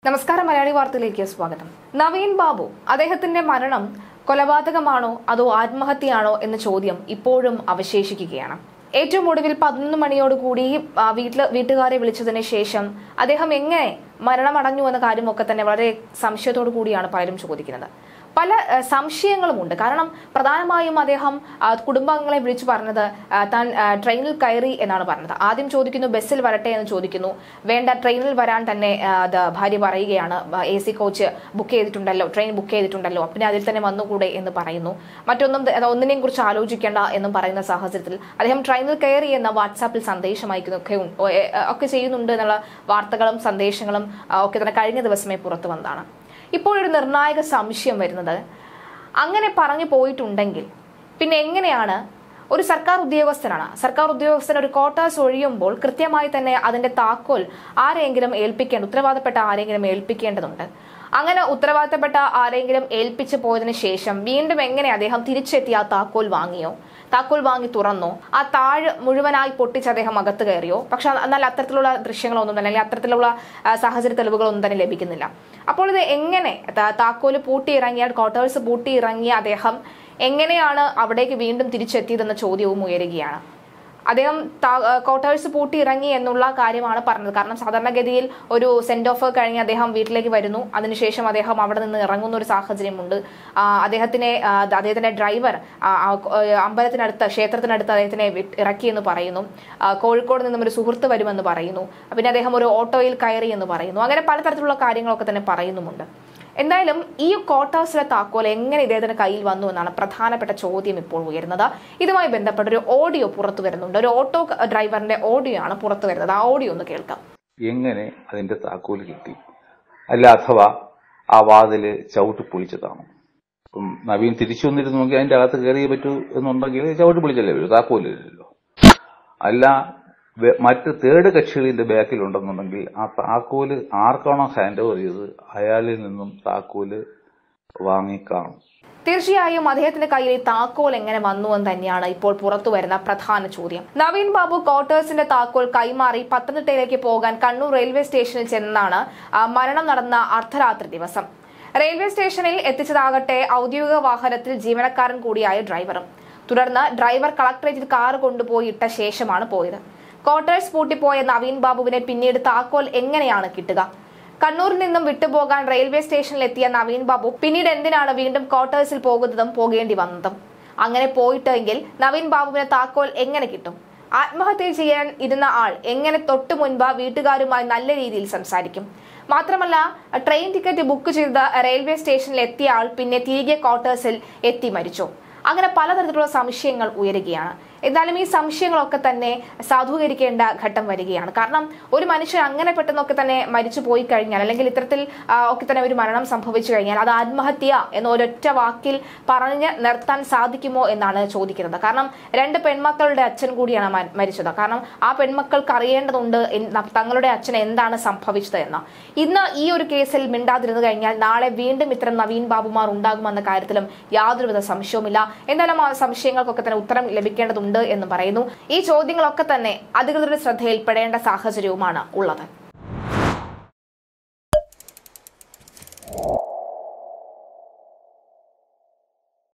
നമസ്കാരം മലയാളി വാർത്തയിലേക്ക് സ്വാഗതം നവീൻ ബാബു അദ്ദേഹത്തിന്റെ മരണം കൊലപാതകമാണോ അതോ ആത്മഹത്യയാണോ എന്ന ചോദ്യം ഇപ്പോഴും അവശേഷിക്കുകയാണ് ഏറ്റവും ഒടുവിൽ പതിനൊന്ന് മണിയോടുകൂടി ആ, വീട്ടില് വീട്ടുകാരെ വിളിച്ചതിന് ശേഷം അദ്ദേഹം എങ്ങനെ മരണമടഞ്ഞു എന്ന കാര്യമൊക്കെ തന്നെ വളരെ സംശയത്തോടു കൂടിയാണ് പലരും ചോദിക്കുന്നത് പല ആ, സംശയങ്ങളുമുണ്ട് കാരണം പ്രധാനമായും അദ്ദേഹം ആ, കുടുംബാംഗങ്ങളെ വിളിച്ചു പറഞ്ഞത് ആ, താൻ ആ, ട്രെയിനിൽ കയറി എന്നാണ് പറഞ്ഞത് ആദ്യം ചോദിക്കുന്നു ബസ്സിൽ വരട്ടെ എന്ന് ചോദിക്കുന്നു വേണ്ട ട്രെയിനിൽ വരാൻ തന്നെ ആ, അത് ഭാര്യ പറയുകയാണ് എ സി കോച്ച് ബുക്ക് ചെയ്തിട്ടുണ്ടല്ലോ ട്രെയിൻ ബുക്ക് ചെയ്തിട്ടുണ്ടല്ലോ പിന്നെ അതിൽ തന്നെ വന്നുകൂടെ എന്ന് പറയുന്നു മറ്റൊന്നും ത- അത് ഒന്നിനെയും കുറിച്ച് ആലോചിക്കേണ്ട എന്നും പറയുന്ന സാഹചര്യത്തിൽ അദ്ദേഹം ട്രെയിനിൽ കയറി എന്ന വാട്സാപ്പിൽ സന്ദേശം അയക്കുന്നൊക്കെ ഉ- ഒ- എ- ഒക്കെ ചെയ്യുന്നുണ്ട് എന്നുള്ള വാർത്തകളും സന്ദേശങ്ങളും ആ, ഒക്കെ തന്നെ കഴിഞ്ഞ ദിവസമേ പുറത്തു വന്നതാണ് ഇപ്പോഴൊരു നിർണായക സംശയം വരുന്നത് അങ്ങനെ പറഞ്ഞു പോയിട്ടുണ്ടെങ്കിൽ പിന്നെ എങ്ങനെയാണ് ഒരു സർക്കാർ ഉദ്യോഗസ്ഥനാണ് സർക്കാർ ഉദ്യോഗസ്ഥൻ ഒരു ക്വാർട്ടേഴ്സ് ഒഴിയുമ്പോൾ കൃത്യമായി തന്നെ അതിന്റെ താക്കോൽ ആരെങ്കിലും ഏൽപ്പിക്കേണ്ട ഉത്തരവാദപ്പെട്ട ആരെങ്കിലും ഏൽപ്പിക്കേണ്ടതുണ്ട് അങ്ങനെ ഉത്തരവാദിത്തപ്പെട്ട ആരെങ്കിലും ഏൽപ്പിച്ചു പോയതിനു ശേഷം വീണ്ടും എങ്ങനെ അദ്ദേഹം തിരിച്ചെത്തി ആ താക്കോൽ വാങ്ങിയോ താക്കോൽ വാങ്ങി തുറന്നോ ആ താഴ് മുഴുവനായി പൊട്ടിച്ച് അദ്ദേഹം അകത്ത് കയറിയോ പക്ഷെ എന്നാൽ അത്തരത്തിലുള്ള ദൃശ്യങ്ങളൊന്നും തന്നെ അല്ലെങ്കിൽ അത്തരത്തിലുള്ള ആ, സാഹചര്യ തെളിവുകളൊന്നും തന്നെ ലഭിക്കുന്നില്ല അപ്പോൾ ഇത് എങ്ങനെ താ- താക്കോല് പൂട്ടി ഇറങ്ങിയ ക്വാർട്ടേഴ്സ് പൂട്ടി ഇറങ്ങിയ അദ്ദേഹം എങ്ങനെയാണ് അവിടേക്ക് വീണ്ടും തിരിച്ചെത്തിയതെന്ന ചോദ്യവും ഉയരുകയാണ് അദ്ദേഹം ക്വാർട്ടേഴ്സ് പൂട്ടി ഇറങ്ങി എന്നുള്ള കാര്യമാണ് പറഞ്ഞത് കാരണം സാധാരണഗതിയിൽ ഒരു സെൻഡ് ഓഫ് കഴിഞ്ഞ് അദ്ദേഹം വീട്ടിലേക്ക് വരുന്നു അതിനുശേഷം അദ്ദേഹം അവിടെ നിന്ന് ഇറങ്ങുന്ന ഒരു സാഹചര്യമുണ്ട് ആ, അദ്ദേഹത്തിനെ ആ, അദ്ദേഹത്തിന്റെ ഡ്രൈവർ ആ, ആ, ആ, അമ്പലത്തിനടുത്ത് ക്ഷേത്രത്തിനടുത്ത് അദ്ദേഹത്തിനെ വിട്ട് ഇറക്കി എന്ന് പറയുന്നു ആ, കോഴിക്കോട് നിന്നും ഒരു സുഹൃത്ത് വരുമെന്ന് പറയുന്നു പിന്നെ അദ്ദേഹം ഒരു ഓട്ടോയിൽ കയറി എന്ന് പറയുന്നു അങ്ങനെ പലതരത്തിലുള്ള കാര്യങ്ങളൊക്കെ തന്നെ പറയുന്നുമുണ്ട് എന്തായാലും ഈ ക്വാർട്ടേഴ്സിലെ താക്കോൽ എങ്ങനെ ഇദ്ദേഹത്തിന്റെ കയ്യിൽ വന്നു എന്നാണ് പ്രധാനപ്പെട്ട ചോദ്യം ഇപ്പോൾ ഉയരുന്നത് ഇതുമായി ബന്ധപ്പെട്ട ഒരു ഓഡിയോ പുറത്തു വരുന്നുണ്ട് ഒരു ഓട്ടോ ഡ്രൈവറിന്റെ ഓഡിയോ ആണ് പുറത്തു വരുന്നത് ആ ഓഡിയോ ഒന്ന് കേൾക്കാം എങ്ങനെ അതിന്റെ താക്കോല് കിട്ടി അല്ല അഥവാ ആ വാതില് ചവിട്ടി പൊളിച്ചതാണോ ഇപ്പം നവീൻ തിരിച്ചു വന്നിരുന്നുവെങ്കിൽ അതിന്റെ അകത്ത് കയറിയേ പറ്റൂ എന്നുണ്ടെങ്കിൽ ചവിട്ടി പൊളിച്ചല്ലേ വരൂ താക്കോലില്ലല്ലോ അല്ല വെ- മറ്റ് തേർഡ് കക്ഷികളിന്റെ ബാക്കിൽ ഉണ്ടെന്നുണ്ടെങ്കിൽ ആ താക്കോല് ആർക്കാണോ ഹാൻഡ് ഓവർ ചെയ്തത് അയാളിൽ നിന്നും താക്കോല് വാങ്ങിക്കാണും തീർച്ചയായും അദ്ദേഹത്തിന്റെ കയ്യിൽ ഈ താക്കോൽ എങ്ങനെ വന്നു എന്ന് തന്നെയാണ് ഇപ്പോൾ പുറത്തു വരുന്ന പ്രധാന ചോദ്യം നവീൻ ബാബു ക്വാർട്ടേഴ്സിന്റെ താക്കോൽ കൈമാറി പത്തനംതിട്ടയിലേക്ക് പോകാൻ കണ്ണൂർ റെയിൽവേ സ്റ്റേഷനിൽ ചെന്നാണ് ആ, മരണം നടന്ന അർദ്ധരാത്രി ദിവസം റെയിൽവേ സ്റ്റേഷനിൽ എത്തിച്ചതാകട്ടെ ഔദ്യോഗിക വാഹനത്തിൽ ജീവനക്കാരൻ കൂടിയായ ഡ്രൈവറും തുടർന്ന് ഡ്രൈവർ കളക്ടറേറ്റിൽ കാർ കൊണ്ടുപോയി ഇട്ട ശേഷമാണ് പോയത് ക്വാർട്ടേഴ്സ് പൂട്ടിപ്പോയ നവീൻ ബാബുവിനെ പിന്നീട് താക്കോൽ എങ്ങനെയാണ് കിട്ടുക കണ്ണൂരിൽ നിന്നും വിട്ടുപോകാൻ റെയിൽവേ സ്റ്റേഷനിൽ എത്തിയ നവീൻ ബാബു പിന്നീട് എന്തിനാണ് വീണ്ടും ക്വാർട്ടേഴ്സിൽ പോകുന്നതും പോകേണ്ടി വന്നതും അങ്ങനെ പോയിട്ടെങ്കിൽ നവീൻ ബാബുവിന് താക്കോൽ എങ്ങനെ കിട്ടും ആത്മഹത്യ ചെയ്യാൻ ഇരുന്ന ആൾ എങ്ങനെ തൊട്ടു മുൻപ് വീട്ടുകാരുമായി നല്ല രീതിയിൽ സംസാരിക്കും മാത്രമല്ല ട്രെയിൻ ടിക്കറ്റ് ബുക്ക് ചെയ്ത റെയിൽവേ സ്റ്റേഷനിൽ എത്തിയ ആൾ പിന്നെ തിരികെ ക്വാർട്ടേഴ്സിൽ എത്തി മരിച്ചു അങ്ങനെ പലതരത്തിലുള്ള സംശയങ്ങൾ ഉയരുകയാണ് എന്നാലും ഈ സംശയങ്ങളൊക്കെ തന്നെ സാധൂകരിക്കേണ്ട ഘട്ടം വരികയാണ് കാരണം ഒരു മനുഷ്യൻ അങ്ങനെ പെട്ടെന്നൊക്കെ തന്നെ മരിച്ചു പോയി കഴിഞ്ഞാൽ അല്ലെങ്കിൽ ഇത്തരത്തിൽ ആ, ഒക്കെ തന്നെ ഒരു മരണം സംഭവിച്ചു കഴിഞ്ഞാൽ അത് ആത്മഹത്യ എന്ന ഒരൊറ്റ വാക്കിൽ പറഞ്ഞ് നിർത്താൻ സാധിക്കുമോ എന്നാണ് ചോദിക്കുന്നത് കാരണം രണ്ട് പെൺമക്കളുടെ അച്ഛൻ കൂടിയാണ് മ- മരിച്ചത് കാരണം ആ പെൺമക്കൾക്ക് അറിയേണ്ടതുണ്ട് എൻ- തങ്ങളുടെ അച്ഛന് എന്താണ് സംഭവിച്ചത് എന്ന് ഇന്ന് ഈ ഒരു കേസിൽ മിണ്ടാതിരുന്നു കഴിഞ്ഞാൽ നാളെ വീണ്ടും ഇത്തരം നവീൻ ബാബുമാർ ഉണ്ടാകുമെന്ന കാര്യത്തിലും യാതൊരുവിധ സംശയവുമില്ല എന്തായാലും ആ സംശയങ്ങൾക്കൊക്കെ തന്നെ ഉത്തരം ലഭിക്കേണ്ടതുണ്ട് എന്ന് പറയുന്നു ഈ ചോദ്യങ്ങളൊക്കെ തന്നെ അധികൃതരുടെ ശ്രദ്ധയിൽപ്പെടേണ്ട സാഹചര്യവുമാണ് ഉള്ളത്